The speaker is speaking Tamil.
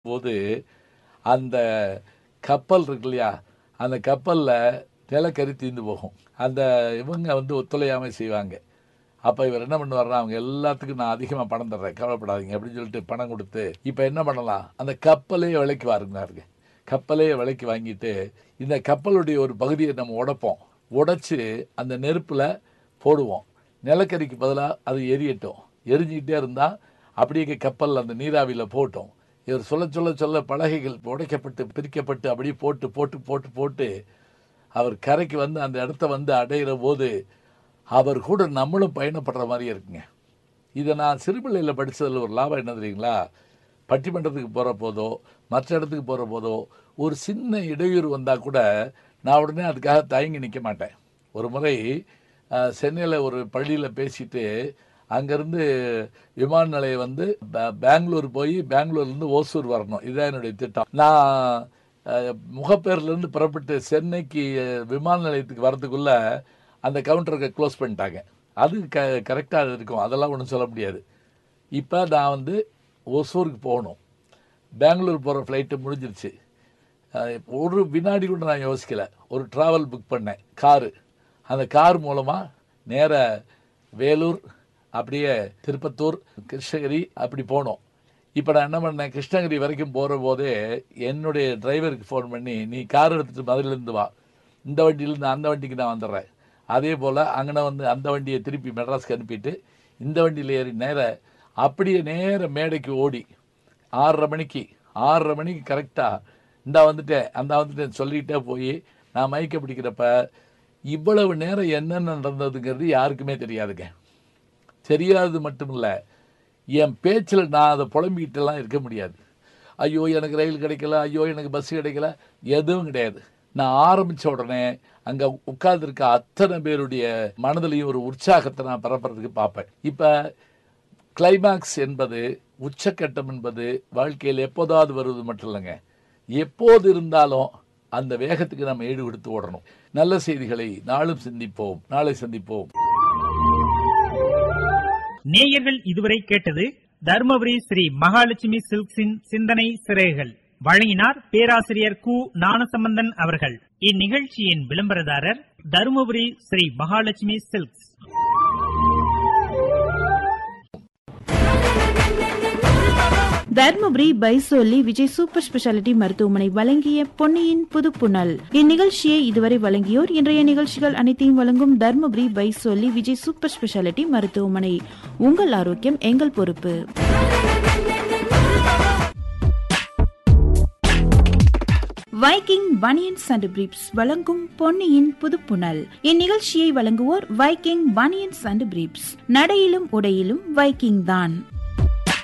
போது அந்த கப்பல் இருக்கு இல்லையா அந்த கப்பலில் நிலக்கரி தீர்ந்து போகும் அந்த இவங்க வந்து ஒத்துழையாமை செய்வாங்க அப்போ இவர் என்ன பண்ணுவார்னா அவங்க எல்லாத்துக்கும் நான் அதிகமாக பணம் தர்றேன் கவலைப்படாதீங்க அப்படின்னு சொல்லிட்டு பணம் கொடுத்து இப்போ என்ன பண்ணலாம் அந்த கப்பலே விலைக்கு வாருங்கிறாருங்க கப்பலே விலைக்கு வாங்கிட்டு இந்த கப்பலுடைய ஒரு பகுதியை நம்ம உடைப்போம் உடைச்சு அந்த நெருப்பில் போடுவோம் நிலக்கரிக்கு பதிலாக அது எரியட்டும் எரிஞ்சிக்கிட்டே இருந்தால் அப்படியே கப்பல் அந்த நீராவியில் போட்டோம் இவர் சொல்ல சொல்ல சொல்ல பலகைகள் உடைக்கப்பட்டு பிரிக்கப்பட்டு அப்படியே போட்டு போட்டு போட்டு போட்டு அவர் கரைக்கு வந்து அந்த இடத்த வந்து அடையிற போது அவர் கூட நம்மளும் பயணப்படுற மாதிரி இருக்குங்க இதை நான் சிறுபிள்ளையில் படித்ததில் ஒரு லாபம் என்ன தெரியுங்களா பட்டிமன்றத்துக்கு போகிற போதோ மற்ற இடத்துக்கு போகிற போதோ ஒரு சின்ன இடையூறு வந்தால் கூட நான் உடனே அதுக்காக தயங்கி நிற்க மாட்டேன் ஒரு முறை சென்னையில் ஒரு பள்ளியில் பேசிட்டு அங்கேருந்து விமான நிலையம் வந்து பே- பெங்களூர் போய் பெங்களூர்லேருந்து ஓசூர் வரணும் இதுதான் என்னுடைய திட்டம் நான் அஹ், முகப்பேர்லேருந்து புறப்பட்டு சென்னைக்கு அஹ், விமான நிலையத்துக்கு வரதுக்குள்ள அந்த கவுண்டருக்கு க்ளோஸ் பண்ணிட்டாங்க அது க கரெக்டாக இருக்கும் அதெல்லாம் ஒன்றும் சொல்ல முடியாது இப்போ நான் வந்து ஒசூருக்கு போகணும் பெங்களூர் போகிற ஃப்ளைட்டு முடிஞ்சிருச்சு அஹ், ஒரு வினாடி கூட நான் யோசிக்கல ஒரு ட்ராவல் புக் பண்ணேன் காரு அந்த கார் மூலமாக நேர வேலூர் அப்படியே திருப்பத்தூர் கிருஷ்ணகிரி அப்படி போனோம் இப்போ நான் என்ன பண்ணேன் கிருஷ்ணகிரி வரைக்கும் போகிற போதே என்னுடைய டிரைவருக்கு ஃபோன் பண்ணி நீ கார் எடுத்துகிட்டு மதுரையிலேருந்து வா இந்த வண்டியிலேருந்து அந்த வண்டிக்கு நான் வந்துடுறேன் அதே போல் அங்கன வந்து அந்த வண்டியை திருப்பி மெட்ராஸ்க்கு அனுப்பிட்டு இந்த வண்டியில் ஏறி நேர அப்படியே நேர மேடைக்கு ஓடி ஆறரை மணிக்கு ஆறரை மணிக்கு கரெக்டாக இந்தா வந்துட்டேன் அந்த வந்துட்டேன் சொல்லிக்கிட்டே போய் நான் மயக்க பிடிக்கிறப்ப இவ்வளவு நேரம் என்னென்ன நடந்ததுங்கிறது யாருக்குமே தெரியாதுங்க தெரியாது மட்டும் இல்லை என் பேச்சில் நான் அதை புலம்பிக்கிட்டெல்லாம் இருக்க முடியாது ஐயோ எனக்கு ரயில் கிடைக்கல ஐயோ எனக்கு பஸ் கிடைக்கல எதுவும் கிடையாது நான் ஆரம்பித்த உடனே அங்கே உட்கார்ந்துருக்க அத்தனை பேருடைய மனதிலையும் ஒரு உற்சாகத்தை நான் பரப்புறதுக்கு பார்ப்பேன் இப்போ கிளைமாக்ஸ் என்பது உச்சக்கட்டம் என்பது வாழ்க்கையில் எப்போதாவது வருவது மட்டும் இல்லைங்க எப்போது இருந்தாலும் அந்த வேகத்துக்கு நம்ம ஈடு கொடுத்து ஓடணும் நல்ல செய்திகளை நாளும் சிந்திப்போம் நாளை சந்திப்போம் நேயர்கள் இதுவரை கேட்டது தருமபுரி ஸ்ரீ மகாலட்சுமி சில்க்ஸின் சிந்தனை சிறைகள் வழங்கினார் பேராசிரியர் கு ஞானசம்பந்தன் அவர்கள் இந்நிகழ்ச்சியின் விளம்பரதாரர் Dharmapuri Shri Mahalakshmi silks Dharmapuri Paisoli Vijay super speciality மருத்துவமனை வழங்கிய பொன்னியின் புதுப்புணல் இந்நிகழ்ச்சியை இதுவரை வழங்கியோர் இன்றைய நிகழ்ச்சிகள் அனைத்தையும் வழங்கும் தர்மபுரி பைசோலி விஜய் சூப்பர் ஸ்பெஷாலிட்டி மருத்துவமனை உங்கள் ஆரோக்கியம் எங்கள் பொறுப்பு வைக்கிங் பனியன்ஸ் அண்ட் பிரீப்ஸ் வழங்கும் பொன்னியின் புதுப்புணல் இந்நிகழ்ச்சியை வழங்குவோர் வைக்கிங் பனியன்ஸ் அண்ட் பிரீப்ஸ் நடையிலும் உடையிலும் வைக்கிங் தான்